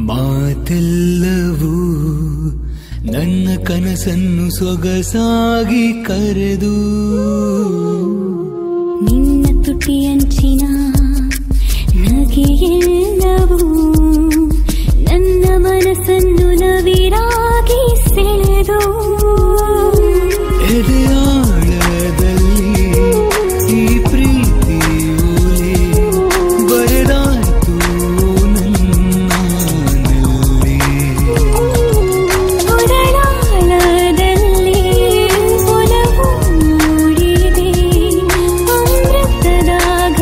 ಮಾತೆಲ್ಲವೂ ನನ್ನ ಕನಸನ್ನು ಸೊಗಸಾಗಿ ಕರೆದು ನಿನ್ನ ತುಟಿಯಂಚಿನ ನಗೆಯೆಲ್ಲವೂ ನನ್ನ ಮನಸ್ಸನ್ನು ನವಿರಾಗಿ ಸೆಳೆದು ಎದೆಯಾಳದಲ್ಲಿ ಈ ಪ್ರೀತಿ ಓಲೆ ಬರೆದಾಯ್ತು ನನ್ನಲ್ಲಿ ಒಡಲಾಳದಲ್ಲಿ ಒಲವು ಮೂಡಿದೆ ಅಮೃತದ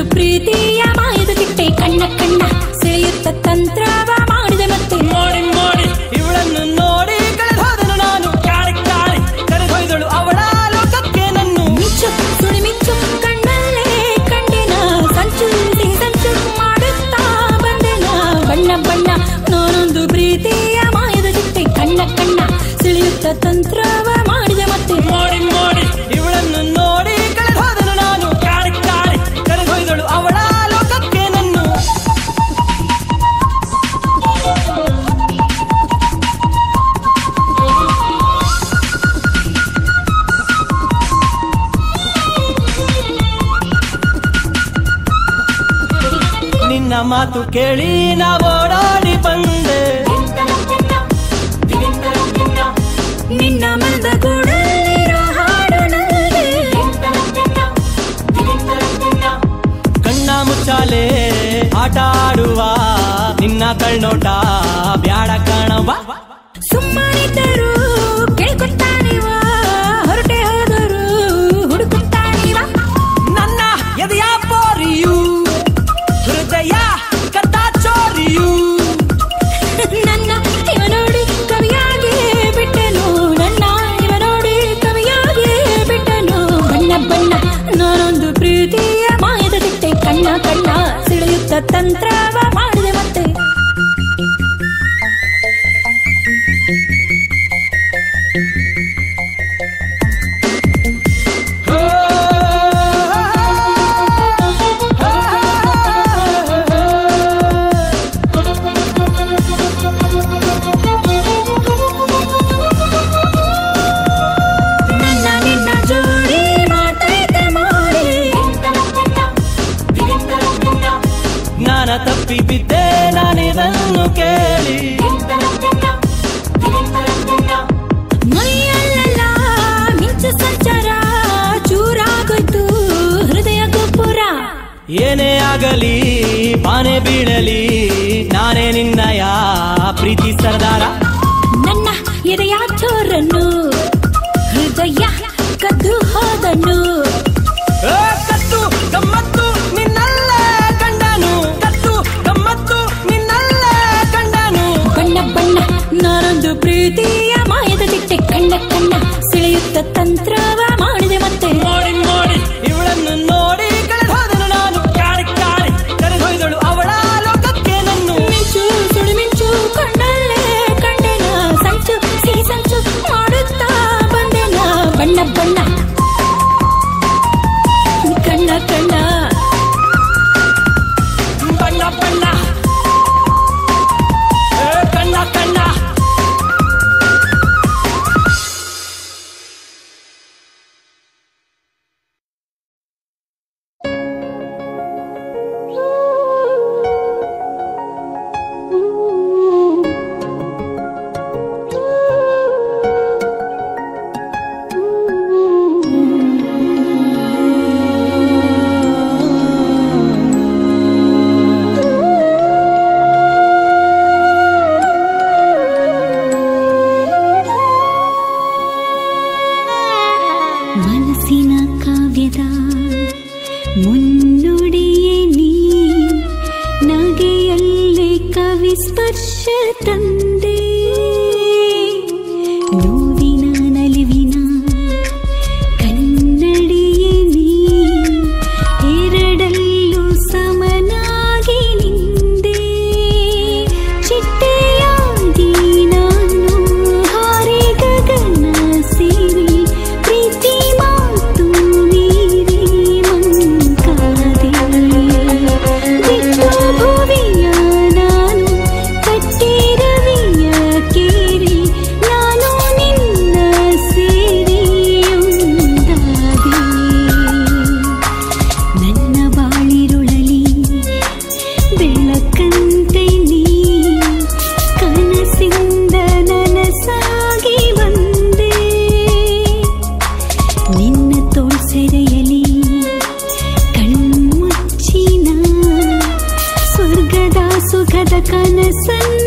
ನಾನೊಂದು ಪ್ರೀತಿಯ ಮಾಯದ ಚಿಟ್ಟೆ ಕಣ್ಣ ಕಣ್ಣ ಸೆಳೆಯುತ್ತ ತಂತ್ರವ ಮಾಡಿದೆ ಮತ್ತೆ ಮಾಡಿ ಮಾಡಿ ಇವಳನ್ನು ನೋಡಿ ಕಳೆದೋದನು ನಾನು ಕಾಳಿ ಕಾಳಿ ಕರೆದೊಯ್ದಳು ಅವಳ ಲೋಕಕ್ಕೆ ನನ್ನು ಮಿಚ್ಚು ಸುಳಿ ಮಿಚ್ಚು ಕಣ್ಣಲ್ಲೇ ಕಂಡೆನ ಸಂಚು ಸಿಹಿ ಸಂಚು ಮಾಡುತ್ತಾ ಬಂದೆನ ಬಣ್ಣ ಬಣ್ಣ ನಾನೊಂದು ಪ್ರೀತಿಯ ಮಾಯದ ಚಿಟ್ಟೆ ಕಣ್ಣ ಕಣ್ಣ ಸೆಳೆಯುತ್ತ ತಂತ್ರವ ಮಾಡಿದೆ ಮತ್ತೆ ಮಾಡಿ ಮಾಡಿ ಇವಳನ್ನು ನೋಡಿ ಕಳೆದೋದನು ನಾನು ಕಾಳಿ ಕಾಳಿ ಕರೆದೊಯ್ದಳು ಅವಳ ಲೋಕಕ್ಕೆ ನನ್ನು ನಿನ್ನ ಮಾತು ಕೇಳಿ ನಾ ಓಡಾಡಿ ಬಂದೆ ನಿನ್ನ ಮನದ ಗೂಡಲ್ಲಿರೋ ಹಾಡು ನನಗೆ ಕಣ್ಣ ಮುಚ್ಚಾಲೆ ಆಟ ಆಡುವ ನಿನ್ನ ಕಳ್ನೋಟ ಬ್ಯಾಡ ಕಾಣವ ಸುಮ್ಮನಿದ್ದರು ಕೇಳ್ಕೊತಾನಿವ ಹೊರಟೆ ಹೋದರು ಹುಡುಕುತ್ತಾನಿವ ನನ್ನ ಎದೆಯ ಬೋರಿಯು ಹೃದಯ ಕದ್ದ ಚೋರಿಯು ನನ್ನ ಇವ ನೋಡಿ ಕವಿಯಾಗಿ ಬಿಟ್ಟನು ನನ್ನ ಇವ ನೋಡಿ ಕವಿಯಾಗಿ ಬಿಟ್ಟನು ಬಣ್ಣ ಬಣ್ಣ ನಾನೊಂದು ಪ್ರೀತಿಯ ಮಾಯದ ದಿಟ್ಟೆ ಕಣ್ಣ ಕಣ್ಣ ಸೆಳೆಯುತ್ತ ತಂತ್ರವ ಮಾಡಿದೆ ಮತ್ತೆ ನನ್ನ ನಿನ್ನ ಜೋಡಿ ಮಾತೈತೆ ಮಾಡಿ ನಾನ ತಪ್ಪಿ ಬಿದ್ದೆ ನಾನಿದನ್ನು ಕೇಳಿ ಮೈಯಲ್ಲೆಲ್ಲ ಮಿಂಚು ಸಂಚಾರ ಚೂರಾಗೋಯ್ತು ಹೃದಯ ಗೊಬ್ಬರ ಏನೇ ಆಗಲಿ ಬಾನೆ ಬೀಳಲಿ ನಾನೇ ನಿನ್ನಯ ಪ್ರೀತಿ ಸರ್ದಾರ ನನ್ನ ಎದೆಯ ಚೋರನ್ನು ಹೃದಯ ಕದ್ದು ಹೋದನು ಏ, ಕತ್ತು ಗಮ್ಮತ್ತು ನಿನ್ನಲ್ಲೇ ಕಂಡನು ಕತ್ತು ಗಮ್ಮತ್ತು ನಿನ್ನಲ್ಲೇ ಕಂಡನು ಬಣ್ಣ ಬಣ್ಣ ನಾನೊಂದು ಪ್ರೀತಿಯ ಮಾಯದ ಚಿಟ್ಟೆ ಕಣ್ಣ ಕಣ್ಣ ಸೆಳೆಯುತ್ತ ತಂತ್ರವ ಮಾಡಿದೆ ಮತ್ತೆ ಮಾಡಿ ಮಾಡಿ ಇವಳನ್ನು ನೋಡಿ ಕಳೆದೋದನು ನಾನು ಕಾಳಿ ಕಾಳಿ ಕರೆದೊಯ್ದಳು ಅವಳ ಲೋಕಕ್ಕೆ ನನ್ನು ಮಿಂಚು ಸುಡು ಮಿಂಚು ಕಣ್ಣಲ್ಲೇ ಕಂಡೆನ ಸಂಚು ಸಿಹಿ ಸಂಚು ಮಾಡುತ್ತಾ ಬಂದೆನ ಬಣ್ಣ ಬಣ್ಣ ಕಣ್ಣ ಕಣ್ಣ ಬಣ್ಣ ಬಣ್ಣ ಏ, ಕಣ್ಣ ಕಣ್ಣ ಮನಸ್ಸಿನ ಕಾವ್ಯದ ಮುನ್ನುಡಿಯೇ ನೀ ನಗೆಯಲ್ಲೇ ಕವಿ ಸ್ಪರ್ಶ ತಂದೆ ನೋವಿನ ನಲಿವಿನ ಕನ್ನಡಿಯೇ ನೀ ಎರಡಲ್ಲೂ ಸಮನಾಗಿ ನಿಂದೆ ಚಿಟ್ಟೆಯಾಗಿ ನಾನು ಹಾರಿ ಗಗನ ಸೇರಿ ಪ್ರೀತಿ ಮಾತು ಮೀರಿ ಮಂಕಾದೆ ಬಿಟ್ಟು ಭುವಿಯ ನಾನು ಕಟ್ಟಿರವಿಯ ಕೇರಿ ನಾನು ನಿನ್ನ ಸೇರಿ ಒಂದಾದೆ ನನ್ನ ಬಾಳಿರುಳಲಿ ಬೆಳಕಂತೆ ನೀ ಕನಸಿಂದ ನನಸಾಗಿ ಬಂದೆ ನಿನ್ನ ತೋಳ್ಸೆರೆಯಲಿ ಕಣ್ಮುಚ್ಚಿನ ಸ್ವರ್ಗದ ಸುಖದ ಕನಸನ್ನ